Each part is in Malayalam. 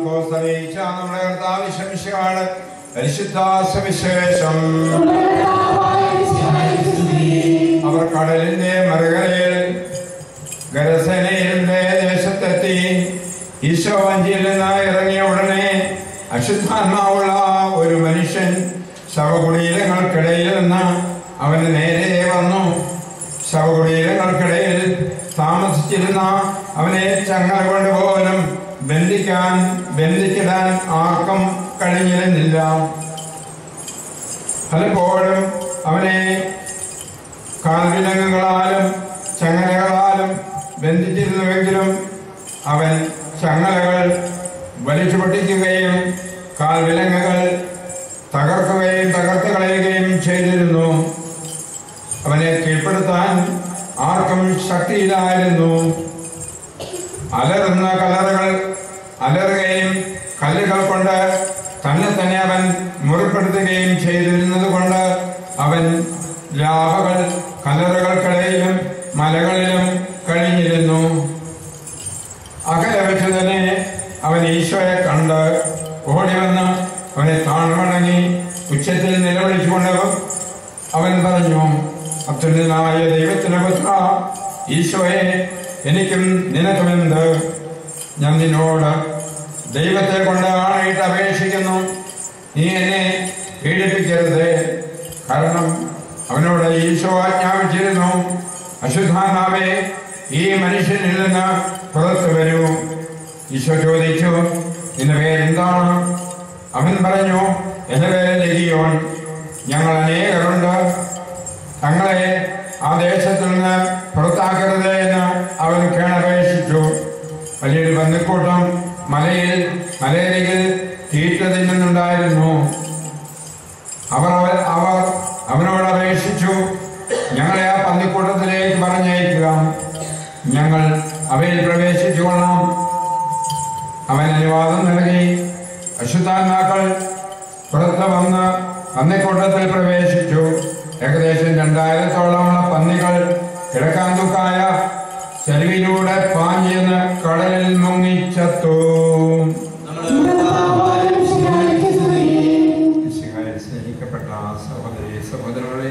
മർക്കോസ് അറിയിച്ച നമ്മുടെ കർത്താവ് ശമിഷയാണ് പരിശുദ്ധ സവിശേഷം അവർ കടലിന്റെ മറുകരയിൽ ഗരസേനയുടെ ദേശത്തെത്തി ഈശോ വഞ്ചിയിൽ നിന്ന് ഇറങ്ങിയ ഉടനെ അശുദ്ധാത്മാവുള്ള ഒരു മനുഷ്യൻ ശവകുടീരങ്ങൾക്കിടയിൽ നിന്ന് അവന് നേരെ വന്നു ശവകുടീരങ്ങൾക്കിടയിൽ താമസിച്ചിരുന്ന അവനെ ചങ്ങല കൊണ്ട് പോലും ബന്ധിക്കാൻ ബന്ധിച്ചിടാൻ ആർക്കും കഴിഞ്ഞിരുന്നില്ല പലപ്പോഴും അവനെ കാൽവിലങ്ങുകളാലും ചങ്ങലകളാലും ബന്ധിച്ചിരുന്നുവെങ്കിലും അവൻ ചങ്ങലകൾ വലിച്ചു പൊട്ടിക്കുകയും കാൽവിലങ്ങുകൾ തകർക്കുകയും തകർത്ത് കളയുകയും ചെയ്തിരുന്നു അവനെ കീഴ്പ്പെടുത്താൻ ആർക്കും ശക്തിയില്ലായിരുന്നു അലറുന്ന കലറുകൾ അലറുകയും കല്ലുകൾ കൊണ്ട് തന്നെ തന്നെ അവൻ മുറിപ്പെടുത്തുകയും ചെയ്തിരുന്നത് കൊണ്ട് അവൻ ലാഭകൾ കലറുകൾക്കിടയിലും മലകളിലും കഴിഞ്ഞിരുന്നു അകലെ വെച്ച് തന്നെ അവൻ ഈശോയെ കണ്ട് ഓടി വന്ന് അവനെ താഴ്വണങ്ങി ഉച്ചത്തിൽ നിലവിളിച്ചുകൊണ്ട് അവൻ പറഞ്ഞു അത്യുന്നതനായ ദൈവത്തിന്റെ പുത്ര ഈശോയെ എനിക്കും നിനക്കുമെന്ത് ഞാൻ നിന്നോട് ദൈവത്തെ കൊണ്ട് ആണയിട്ട് അപേക്ഷിക്കുന്നു നീ എന്നെ പീഡിപ്പിക്കരുത് കാരണം അവനോട് ഈശോ ആജ്ഞാപിച്ചിരുന്നു അശുദ്ധാനാവേ ഈ മനുഷ്യനിൽ നിന്ന് പുറത്തു വരൂ ഈശോ ചോദിച്ചു നിന്റെ പേരെന്താണ് അവൻ പറഞ്ഞു എന്റെ പേര് ലഗിയോൻ ഞങ്ങൾ അനേകരുണ്ട് തങ്ങളെ ആ ദേശത്തിൽ നിന്ന് പുറത്താക്കരുത് എന്ന് അവൻ കേണപേക്ഷിച്ചു വലിയൊരു ബന്ധുക്കൂട്ടം മലയിൽ മലയരികിൽ തീറ്റ തിന്നുന്നുണ്ടായിരുന്നു അവർ അവ- അവർ അവനോട് അപേക്ഷിച്ചു ഞങ്ങളെ ആ പന്നിക്കൂട്ടത്തിലേക്ക് പറഞ്ഞയക്കുക ഞങ്ങൾ അവയിൽ പ്രവേശിച്ചു കൊള്ളാം അവൻ അനുവാദം നൽകി അശുദ്ധാത്മാക്കൾ പുറത്ത് വന്ന് പന്നിക്കൂട്ടത്തിൽ പ്രവേശിച്ചു ഏകദേശം രണ്ടായിരത്തോളമുള്ള പന്നികൾ കിഴക്കാന്തുക്കായ ചെരുവിലൂടെ പാഞ്ഞെന്ന് കടലിൽ മുങ്ങിച്ചത്തു ഈശോയിൽ സ്നേഹിക്കപ്പെട്ട സഹോദരി സഹോദരങ്ങളെ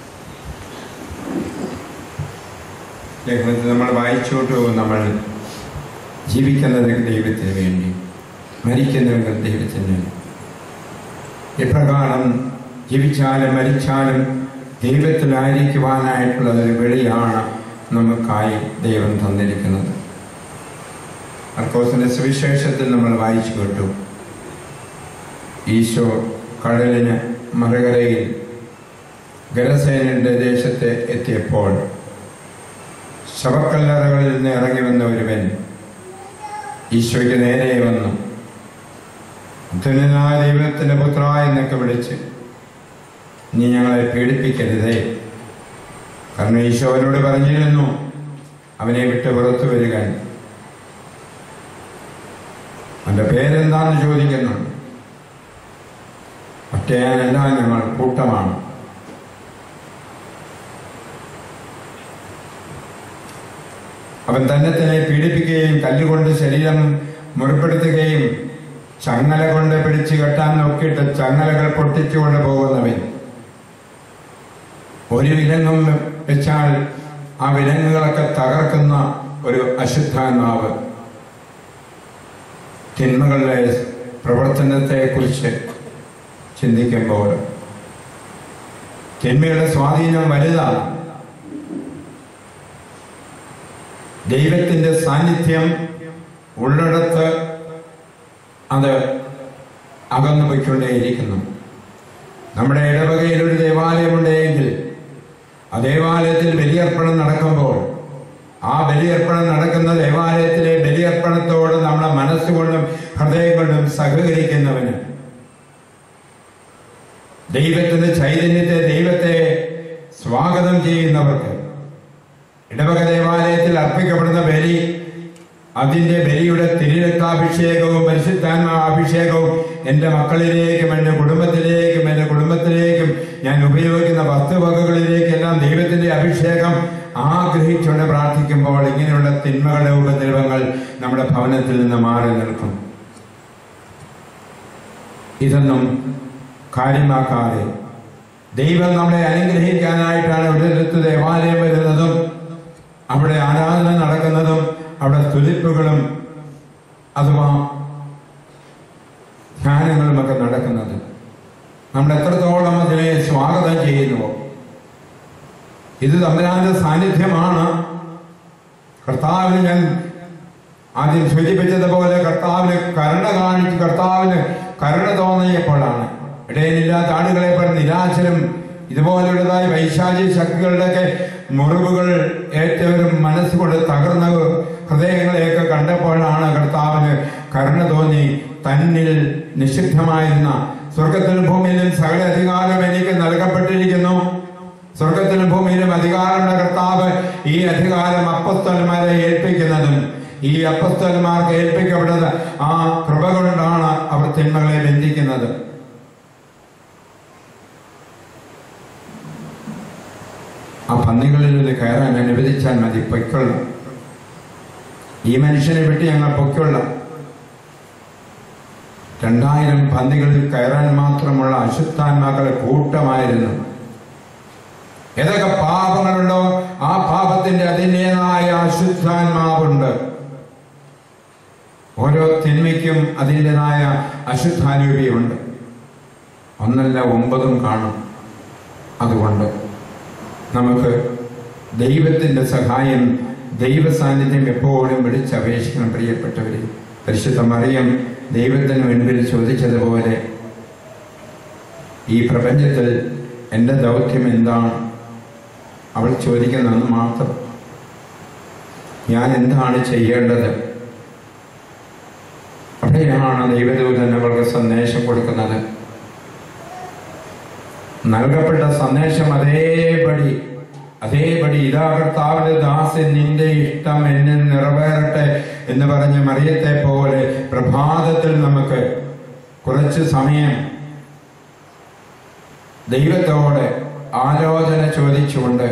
ലേഖനത്തിൽ നമ്മൾ വായിച്ചോട്ടു നമ്മൾ ജീവിക്കുന്നത് ദൈവത്തിന് വേണ്ടി മരിക്കുന്നവർ ദൈവത്തിന് ഇപ്രകാരം ജീവിച്ചാലും മരിച്ചാലും ദൈവത്തിലായിരിക്കുവാനായിട്ടുള്ള ഒരു വെളിയാണ് നമുക്കായി ദൈവം തന്നിരിക്കുന്നത് അർക്കോസിന്റെ സുവിശേഷത്തിൽ നമ്മൾ വായിച്ചു കേട്ടു ഈശോ കടലിന് മറുകരയിൽ ഗരസേനയുടെ ദേശത്ത് എത്തിയപ്പോൾ ശവക്കല്ലറകളിൽ നിന്ന് ഇറങ്ങി വന്ന ഒരുവൻ ഈശോയ്ക്ക് നേരെ വന്നു അത്യുന്നതനായ ദൈവത്തിന്റെ പുത്ര എന്നൊക്കെ വിളിച്ച് നീ ഞങ്ങളെ പീഡിപ്പിക്കരുതേ കാരണം ഈശോ അവനോട് പറഞ്ഞിരുന്നു അവനെ വിട്ട് പുറത്തു വരിക അവന്റെ പേരെന്താന്ന് ചോദിക്കുന്നുണ്ട് ഒറ്റയാനല്ല ഞങ്ങൾ കൂട്ടമാണ് അവൻ തന്നെ തന്നെ പീഡിപ്പിക്കുകയും കല്ലുകൊണ്ട് ശരീരം മുറിപ്പെടുത്തുകയും ചങ്ങല കൊണ്ട് പിടിച്ചു കെട്ടാൻ നോക്കിയിട്ട് ചങ്ങലകൾ പൊട്ടിച്ചുകൊണ്ട് പോകുന്നവൻ ഒരു വിലങ്ങും വെച്ചാൽ ആ വിലങ്ങുകളൊക്കെ തകർക്കുന്ന ഒരു അശുദ്ധാത്മാവ് തിന്മകളുടെ പ്രവർത്തനത്തെ കുറിച്ച് ചിന്തിക്കുമ്പോൾ തിന്മയുടെ സ്വാധീനം വലുതാണ് ദൈവത്തിന്റെ സാന്നിധ്യം ഉള്ളിടത്ത് അത് അകന്നു പോയിക്കൊണ്ടേയിരിക്കുന്നു നമ്മുടെ ഇടവകയിൽ ഒരു ദേവാലയമുണ്ടെങ്കിൽ ആ ദേവാലയത്തിൽ ബലിയർപ്പണം നടക്കുമ്പോൾ ആ ബലിയർപ്പണം നടക്കുന്ന ദേവാലയത്തിലെ ബലിയർപ്പണത്തോട് നമ്മുടെ മനസ്സുകൊണ്ടും ഹൃദയം കൊണ്ടും സഹകരിക്കുന്നവന് ദൈവത്തിന്റെ ചൈതന്യത്തെ ദൈവത്തെ സ്വാഗതം ചെയ്യുന്നവർക്ക് ഇടവക ദേവാലയത്തിൽ അർപ്പിക്കപ്പെടുന്ന ബലി അതിന്റെ ബലിയുടെ തിരുരക്താഭിഷേകവും പരിശുദ്ധാത്മാ അഭിഷേകവും എൻ്റെ മക്കളിലേക്കും എൻ്റെ കുടുംബത്തിലേക്കും എൻ്റെ കുടുംബത്തിലേക്കും ഞാൻ ഉപയോഗിക്കുന്ന വസ്തുവകകളിലേക്കെല്ലാം ദൈവത്തിന്റെ അഭിഷേകം ആഗ്രഹിച്ചുകൊണ്ട് പ്രാർത്ഥിക്കുമ്പോൾ ഇങ്ങനെയുള്ള തിന്മകളുടെ ഉപദ്രവങ്ങൾ നമ്മുടെ ഭവനത്തിൽ നിന്ന് മാറി നിൽക്കും ഇതൊന്നും കാര്യമാക്കാതെ ദൈവം നമ്മളെ അനുഗ്രഹിക്കാനായിട്ടാണ് ഒരിടത്ത് ദേവാലയം വരുന്നതും അവിടെ ആരാധന നടക്കുന്നതും അവിടെ സ്തുതിപ്പുകളും അഥവാ ധ്യാനങ്ങളുമൊക്കെ നടക്കുന്നത് നമ്മൾ എത്രത്തോളം അതിനെ സ്വാഗതം ചെയ്യുന്നുവോ ഇത് തമ്പുരാന്റെ സാന്നിധ്യമാണ് കർത്താവിന് ഞാൻ ആദ്യം സൂചിപ്പിച്ചതുപോലെ കർത്താവിന് കരുണ കാണിച്ച് കർത്താവിന് കരുണ തോന്നിയപ്പോഴാണ് ഇടയിലില്ലാത്ത ആളുകളെ പോലെ നിരാശരും ഇതുപോലുള്ളതായ വൈശാചി ശക്തികളുടെയൊക്കെ മുറിവുകൾ ഏറ്റവരും മനസ്സുകൊണ്ട് തകർന്ന ഹൃദയങ്ങളെയൊക്കെ കണ്ടപ്പോഴാണ് കർത്താവിന് കരുണ തോന്നി തന്നിൽ നിഷിദ്ധമായിരുന്ന സ്വർഗത്തിലും ഭൂമിയിലും സകല അധികാരം എനിക്ക് നൽകപ്പെട്ടിരിക്കുന്നു സ്വർഗത്തിലും ഭൂമിയിലും അധികാരമുള്ള കർത്താവ് ഈ അധികാരം അപ്പസ്തന്മാരെ ഏൽപ്പിക്കുന്നതും ഈ അപ്പസ്തന്മാർക്ക് ഏൽപ്പിക്കപ്പെടുന്നത് ആ കൃപ കൊണ്ടാണ് അവർ തിന്മകളെ ബന്ധിക്കുന്നത് ആ പന്നികളിൽ ഇത് കയറാൻ അനുവദിച്ചാൽ മതി പൊയ്ക്കൊള്ളാം ഈ മനുഷ്യനെ വിട്ട് ഞങ്ങൾ പൊയ്ക്കൊള്ളാം രണ്ടായിരം പന്നികളിൽ കയറാൻ മാത്രമുള്ള അശുദ്ധാത്മാക്കളെ കൂട്ടമായിരുന്നു ഏതൊക്കെ പാപങ്ങളുണ്ടോ ആ പാപത്തിന്റെ അതിൻ്റെതായ അശുദ്ധാത്മാവുണ്ട് ഓരോ തിന്മയ്ക്കും അതിൻ്റെതായ അശുദ്ധാരൂപിയുണ്ട് ഒന്നല്ല ഒമ്പതും കാണും അതുകൊണ്ട് നമുക്ക് ദൈവത്തിന്റെ സഹായം ദൈവ സാന്നിധ്യം എപ്പോഴും വിളിച്ചപേക്ഷിക്കണം പ്രിയപ്പെട്ടവരെ പരിശുദ്ധ മറിയം ദൈവത്തിന് മുൻപിൽ ചോദിച്ചതുപോലെ ഈ പ്രപഞ്ചത്തിൽ എൻ്റെ ദൗത്യം എന്താണ് അവൾ ചോദിക്കുന്നത് മാത്രം ഞാൻ എന്താണ് ചെയ്യേണ്ടത് അവിടെയാണ് ദൈവദൂതൻ അവൾക്ക് സന്ദേശം കൊടുക്കുന്നത് നൽകപ്പെട്ട സന്ദേശം അതേപടി അതേപടി ഇതാ കർത്താവിന്റെ ദാസൻ നിന്റെ ഇഷ്ടം എന്നെ നിറവേറട്ടെ എന്ന് പറഞ്ഞ് മറിയത്തെ പോലെ പ്രഭാതത്തിൽ നമുക്ക് കുറച്ച് സമയം ദൈവത്തോട് ആലോചന ചോദിച്ചുകൊണ്ട്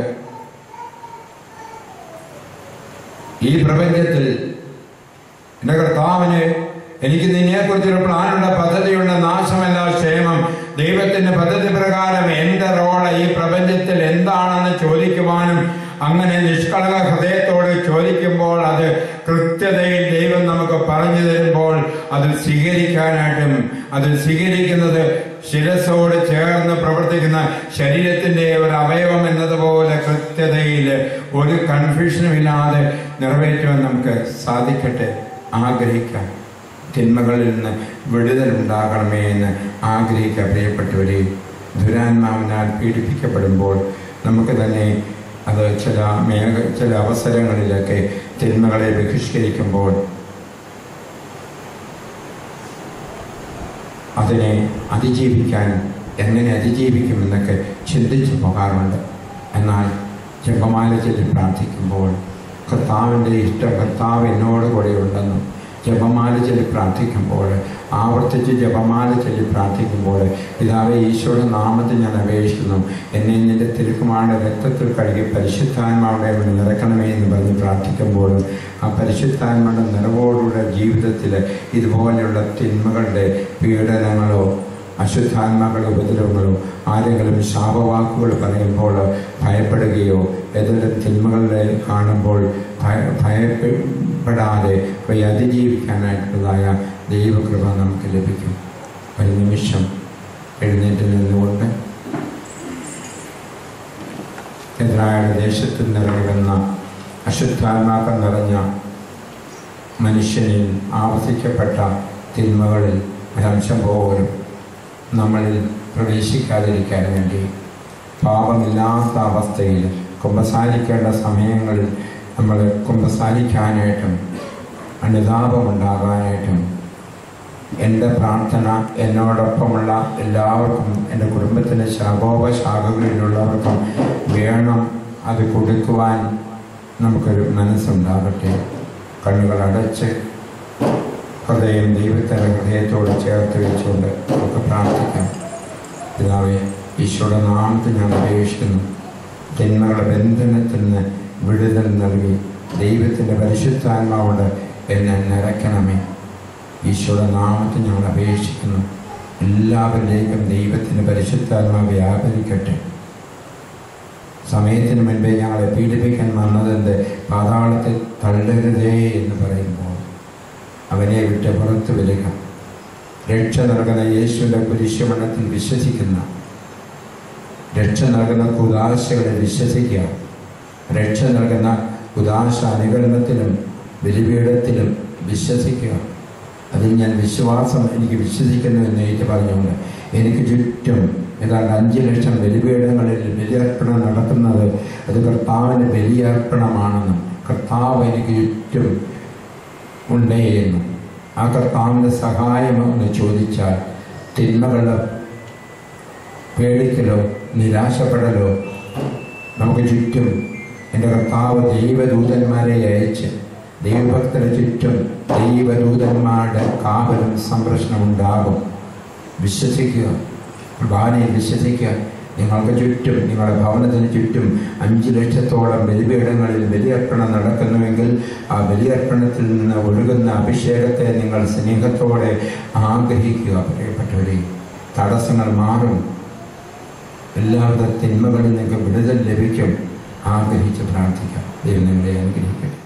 ഈ പ്രപഞ്ചത്തിൽ എന്റെ കർത്താവിന് എനിക്ക് നിന്നെ കുറിച്ചൊരു പ്ലാനുണ്ട് പദ്ധതിയുണ്ട് നാശമല്ല ക്ഷേമം ദൈവത്തിന്റെ പദ്ധതി പ്രകാരം എന്റെ റോള് ഈ പ്രപഞ്ചത്തിൽ എന്താണെന്ന് ചോദിക്കുവാനും അങ്ങനെ നിഷ്കളങ്ക ഹൃദയത്തോട് ചോദിക്കുമ്പോൾ അത് കൃത്യതയിൽ ദൈവം നമുക്ക് പറഞ്ഞു തരുമ്പോൾ അത് സ്വീകരിക്കാനായിട്ടും അത് സ്വീകരിക്കുന്നത് ശിരസോട് ചേർന്ന് പ്രവർത്തിക്കുന്ന ശരീരത്തിന്റെ ഒരു അവയവം എന്നതുപോലെ കൃത്യതയിൽ ഒരു കൺഫ്യൂഷനും ഇല്ലാതെ നിറവേറ്റുവാൻ നമുക്ക് സാധിക്കട്ടെ ആഗ്രഹിക്കാം തിന്മകളിൽ നിന്ന് വിടുതലുണ്ടാകണമേ എന്ന് ആഗ്രഹിക്കുക പ്രിയപ്പെട്ടവരെ ദുരാത്മാവിനാൽ പീഡിപ്പിക്കപ്പെടുമ്പോൾ നമുക്ക് തന്നെ അത് ചില മേഖ ചില അവസരങ്ങളിലൊക്കെ തിന്മകളെ ബഹിഷ്കരിക്കുമ്പോൾ അതിനെ അതിജീവിക്കാൻ എങ്ങനെ അതിജീവിക്കുമെന്നൊക്കെ ചിന്തിച്ചു പോകാറുണ്ട് എന്നാൽ ജപമാല ചൊല്ലി പ്രാർത്ഥിക്കുമ്പോൾ കർത്താവിൻ്റെ ഇഷ്ടം കർത്താവ് എന്നോട് കൂടെ ഉണ്ടെന്നും ജപമാല ചൊല്ലി പ്രാർത്ഥിക്കുമ്പോൾ ആവർത്തിച്ച് ജപമാല ചൊല്ലി പ്രാർത്ഥിക്കുമ്പോൾ പിതാവെ ഈശോയുടെ നാമത്തിൽ ഞാൻ അപേക്ഷിക്കുന്നു എന്നെ നിന്റെ തിരുക്കുമാരുടെ രക്തത്തിൽ കഴുകി പരിശുദ്ധാത്മാവിടെ നിറക്കണമേ എന്ന് പറഞ്ഞ് പ്രാർത്ഥിക്കുമ്പോഴും ആ പരിശുദ്ധാത്മയുടെ നിറവോടുള്ള ജീവിതത്തിൽ ഇതുപോലെയുള്ള തിന്മകളുടെ പീഡനങ്ങളോ അശുദ്ധാത്മാക്കളുടെ ഉപദ്രവങ്ങളോ ആരെങ്കിലും ശാപവാക്കുകൾ പറയുമ്പോൾ ഭയപ്പെടുകയോ ഏതെങ്കിലും തിന്മകളെ കാണുമ്പോൾ ഭയ ഭയപ്പെടാതെ പോയി അതിജീവിക്കാനായിട്ടുള്ളതായ ദൈവകൃപ നമുക്ക് ലഭിക്കും ഒരു നിമിഷം എഴുന്നേറ്റ് നിന്നുകൊണ്ട് എതിരായ ദേശത്തിൽ നിറങ്ങി വന്ന അശുദ്ധാത്മാക്കൾ നിറഞ്ഞ മനുഷ്യനിൽ ആവർത്തിക്കപ്പെട്ട തിന്മകളിൽ ഒരംശം പോലും നമ്മളിൽ പ്രവേശിക്കാതിരിക്കാൻ വേണ്ടി പാപമില്ലാത്ത അവസ്ഥയിൽ കുമ്പസാരിക്കേണ്ട സമയങ്ങളിൽ നമ്മൾ കുമ്പസാരിക്കാനായിട്ടും അനുതാപമുണ്ടാകാനായിട്ടും എൻ്റെ പ്രാർത്ഥന എന്നോടൊപ്പമുള്ള എല്ലാവർക്കും എൻ്റെ കുടുംബത്തിൻ്റെ ശാഖോപശാഖകളിലുള്ളവർക്കും വേണം അത് കൊടുക്കുവാൻ നമുക്കൊരു മനസ്സുണ്ടാകട്ടെ കണ്ണുകൾ അടച്ച് ഹൃദയം ദൈവത്തിൻ്റെ ഹൃദയത്തോട് ചേർത്ത് വെച്ചുകൊണ്ട് നമുക്ക് പ്രാർത്ഥിക്കാം പിതാവെ ഈശോയുടെ നാമത്തിൽ ഞാൻ അപേക്ഷിക്കുന്നു ജന്മകളുടെ ബന്ധനത്തിൽ നിന്ന് വിടുതൽ നൽകി ദൈവത്തിൻ്റെ പരിശുദ്ധാത്മാവോട് എന്നെ നിറയ്ക്കണമേ ഈശോയുടെ നാമത്തിൽ ഞങ്ങൾ അപേക്ഷിക്കുന്നു എല്ലാവരിലേക്കും ദൈവത്തിന് പരിശുദ്ധാത്മാ വ്യാപരിക്കട്ടെ സമയത്തിന് മുൻപേ ഞങ്ങളെ പീഡിപ്പിക്കാൻ വന്നതെന്ത് പാതാളത്തിൽ തള്ളരുതേ എന്ന് പറയുമ്പോൾ അവനെ വിട്ട് പുറത്തു വരിക രക്ഷ നൽകുന്ന യേശുവിൻ്റെ കുരിശുമരണത്തിൽ വിശ്വസിക്കുന്ന രക്ഷ നൽകുന്ന കുദാശകളെ വിശ്വസിക്കുക രക്ഷ നൽകുന്ന കുദാശ അനുകരണത്തിലും ബലിപീഠത്തിലും വിശ്വസിക്കുക അതിൽ ഞാൻ വിശ്വാസം എനിക്ക് വിശ്വസിക്കുന്നു എന്ന് ഏറ്റു പറഞ്ഞുകൊണ്ട് എനിക്ക് ചുറ്റും ഏതാണ്ട് അഞ്ച് ലക്ഷം ബലിപീഠങ്ങളിൽ ബലിയർപ്പണം നടക്കുന്നത് അത് കർത്താവിൻ്റെ ബലിയർപ്പണമാണെന്നും കർത്താവ് എനിക്ക് ചുറ്റും ഉണ്ടേ എന്നും ആ കർത്താവിൻ്റെ സഹായം എന്ന് ചോദിച്ചാൽ തിന്മകളോ പേടിക്കലോ നിരാശപ്പെടലോ നമുക്ക് ചുറ്റും എൻ്റെ കർത്താവ് ദൈവദൂതന്മാരെ അയച്ച് ദൈവഭക്തരുടെ ചുറ്റും ദൈവദൂതന്മാരുടെ കാവലും സംരക്ഷണം ഉണ്ടാകും വിശ്വസിക്കുക കുർബാനയിൽ വിശ്വസിക്കുക നിങ്ങൾക്ക് ചുറ്റും നിങ്ങളുടെ ഭവനത്തിന് ചുറ്റും അഞ്ച് ലക്ഷത്തോളം ബലിപീഠങ്ങളിൽ ബലിയർപ്പണം നടക്കുന്നുവെങ്കിൽ ആ ബലിയർപ്പണത്തിൽ നിന്ന് ഒഴുകുന്ന അഭിഷേകത്തെ നിങ്ങൾ സ്നേഹത്തോടെ ആഗ്രഹിക്കുക പ്രിയപ്പെട്ടവരെ തടസ്സങ്ങൾ മാറും എല്ലാവിധ തിന്മകളിൽ നിങ്ങൾക്ക് വിടുതൽ ലഭിക്കും ആഗ്രഹിച്ച് പ്രാർത്ഥിക്കാം ദൈവം നിങ്ങളെ അനുഗ്രഹിക്കട്ടെ